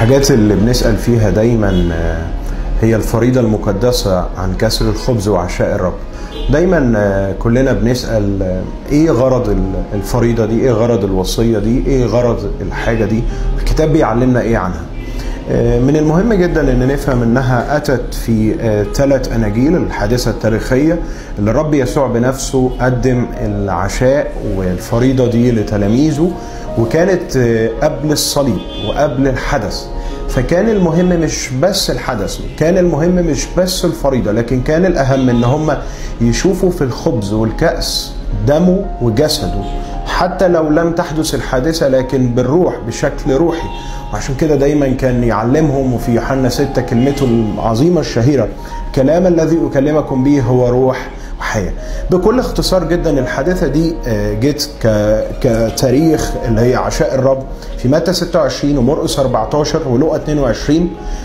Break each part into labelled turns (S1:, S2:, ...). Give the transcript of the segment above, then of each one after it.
S1: الحاجات اللي بنسأل فيها دايما آه، هي الفريضة المقدسة عن كسر الخبز وعشاء الرب دايما آه، كلنا بنسأل آه، ايه غرض ال- الفريضة دي ايه غرض الوصية دي ايه غرض الحاجة دي الكتاب بيعلمنا ايه عنها آه، من المهم جدا ان نفهم انها اتت في ثلاث اناجيل الحادثه التاريخيه اللي الرب يسوع بنفسه قدم العشاء والفريضه دي لتلاميذه وكانت آه، قبل الصليب وقبل الحدث فكان المهم مش بس الحدث كان المهم مش بس الفريضه لكن كان الاهم ان هم يشوفوا في الخبز والكاس دمه وجسده حتى لو لم تحدث الحادثة لكن بالروح بشكل روحي وعشان كده دايما كان يعلمهم وفي يوحنا 6 كلمته العظيمة الشهيرة كلام الذي أكلمكم به هو روح وحياة بكل اختصار جدا الحادثة دي آه، جت ك- كتاريخ اللي هي عشاء الرب في متى 26 ومرقس 14 ولوقا 22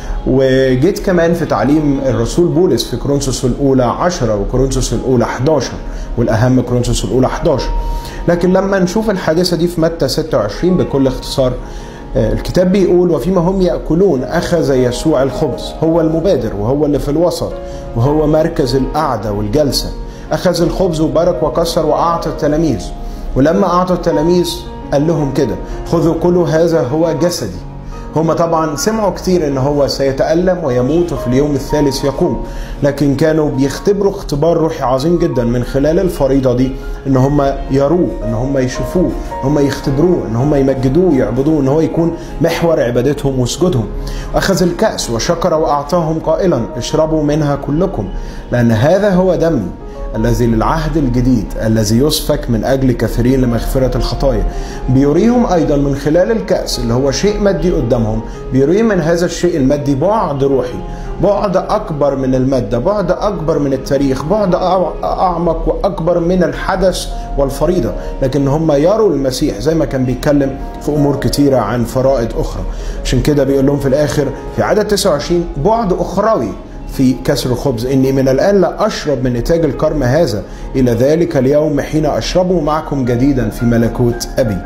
S1: وجيت كمان في تعليم الرسول بولس في كورنثوس الاولى 10 وكورنثوس الاولى 11 والاهم كورنثوس الاولى 11 لكن لما نشوف الحادثه دي في متى 26 بكل اختصار آه، الكتاب بيقول وفيما هم ياكلون اخذ يسوع الخبز هو المبادر وهو اللي في الوسط وهو مركز القعده والجلسه اخذ الخبز وبارك وكسر واعطى التلاميذ ولما اعطى التلاميذ قال لهم كده خذوا كلوا هذا هو جسدي هم طبعا سمعوا كتير ان هو سيتألم ويموت وفي اليوم الثالث يقوم لكن كانوا بيختبروا اختبار روحي عظيم جدا من خلال الفريضة دي ان هم يروه ان هم يشوفوه ان هم يختبروه ان هم يمجدوه يعبدوه ان هو يكون محور عبادتهم وسجودهم اخذ الكأس وشكر واعطاهم قائلا اشربوا منها كلكم لان هذا هو دمي الذي للعهد الجديد الذي يسفك من اجل كثيرين لمغفره الخطايا بيريهم ايضا من خلال الكاس اللي هو شيء مادي قدامهم بيريهم من هذا الشيء المادي بعد روحي بعد اكبر من الماده بعد اكبر من التاريخ بعد أع- اعمق واكبر من الحدث والفريضه لكن هم يروا المسيح زي ما كان بيتكلم في امور كتيره عن فرائض اخرى عشان كده بيقول لهم في الاخر في عدد 29 بعد اخروي في كسر الخبز إني من الآن لا أشرب من نتاج الكرم هذا إلى ذلك اليوم حين أشربه معكم جديدا في ملكوت أبي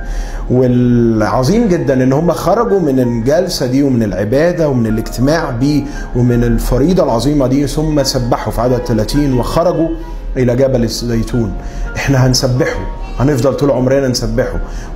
S1: والعظيم جدا إن هم خرجوا من الجلسة دي ومن العبادة ومن الاجتماع بيه ومن الفريضة العظيمة دي ثم سبحوا في عدد 30 وخرجوا إلى جبل الزيتون إحنا هنسبحه هنفضل طول عمرنا نسبحه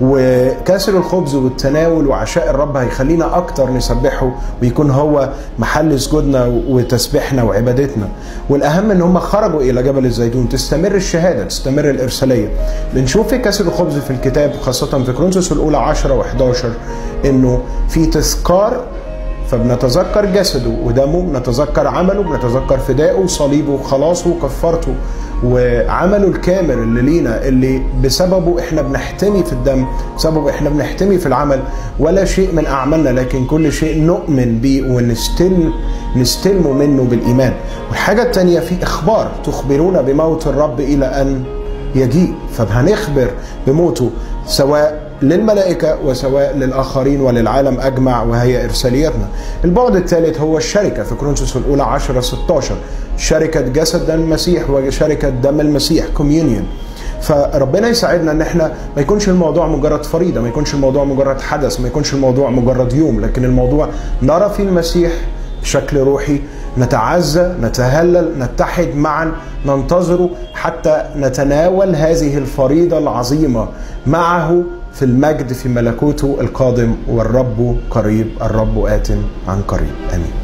S1: وكسر الخبز والتناول وعشاء الرب هيخلينا اكتر نسبحه ويكون هو محل سجودنا وتسبيحنا وعبادتنا والاهم ان هم خرجوا الى جبل الزيتون تستمر الشهاده تستمر الارساليه بنشوف في كسر الخبز في الكتاب خاصه في كورنثوس الاولى 10 و11 انه في تذكار فبنتذكر جسده ودمه بنتذكر عمله بنتذكر فدائه وصليبه وخلاصه وكفارته وعمله الكامل اللي لينا اللي بسببه احنا بنحتمي في الدم بسببه احنا بنحتمي في العمل ولا شيء من اعمالنا لكن كل شيء نؤمن بيه ونستلم نستلمه منه بالايمان والحاجه الثانيه في اخبار تخبرون بموت الرب الى ان يجيء فهنخبر بموته سواء للملائكة وسواء للآخرين وللعالم أجمع وهي إرساليتنا البعد الثالث هو الشركة في كورنثوس الأولى 10 16 شركة جسد دم المسيح وشركة دم المسيح كوميونيون فربنا يساعدنا ان احنا ما يكونش الموضوع مجرد فريضه ما يكونش الموضوع مجرد حدث ما يكونش الموضوع مجرد يوم لكن الموضوع نرى في المسيح بشكل روحي نتعزى نتهلل نتحد معا ننتظره حتى نتناول هذه الفريضة العظيمة معه في المجد في ملكوته القادم والرب قريب الرب آت عن قريب آمين